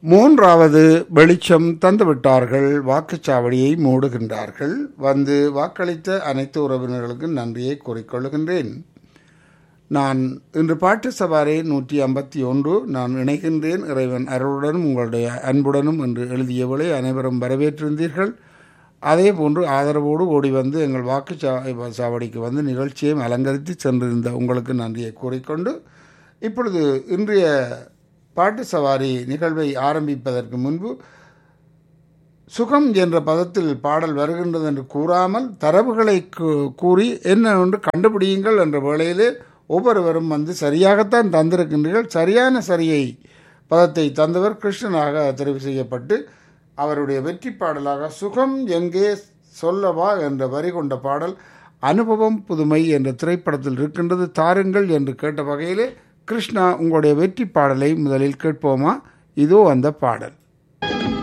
மூன்றாவது வெளிச்சம் தந்துவிட்டார்கள் வாக்குச்சாவடியை மூடுகின்றார்கள் வந்து வாக்களித்த அனைத்து உறவினர்களுக்கும் நன்றியை கூறிக்கொள்கின்றேன் நான் இன்று பாட்டு சவாரி நூற்றி ஐம்பத்தி ஒன்று நான் இணைகின்றேன் இறைவன் அருளுடனும் உங்களுடைய அன்புடனும் என்று எழுதியவளை அனைவரும் வரவேற்றிருந்தீர்கள் அதே போன்று ஆதரவோடு ஓடி வந்து எங்கள் வாக்கு சாவடிக்கு வந்து நிகழ்ச்சியையும் அலங்கரித்து சென்றிருந்த உங்களுக்கு நன்றியை கூறிக்கொண்டு இப்பொழுது இன்றைய பாட்டு சவாரி நிகழ்வை ஆரம்பிப்பதற்கு முன்பு சுகம் என்ற பதத்தில் பாடல் வருகின்றது என்று கூறாமல் தரவுகளை கூறி என்ன என்று கண்டுபிடியுங்கள் என்ற வேளையிலே ஒவ்வொருவரும் வந்து சரியாகத்தான் தந்திருக்கின்றீர்கள் சரியான சரியை பதத்தை தந்தவர் கிருஷ்ணனாக தெரிவு செய்யப்பட்டு அவருடைய வெற்றி பாடலாக சுகம் எங்கே சொல்லவா என்ற வரி கொண்ட பாடல் அனுபவம் புதுமை என்ற திரைப்படத்தில் இருக்கின்றது தாருங்கள் என்று கேட்ட வகையிலே கிருஷ்ணா உங்களுடைய வெற்றி பாடலை முதலில் கேட்போமா இதோ அந்த பாடல்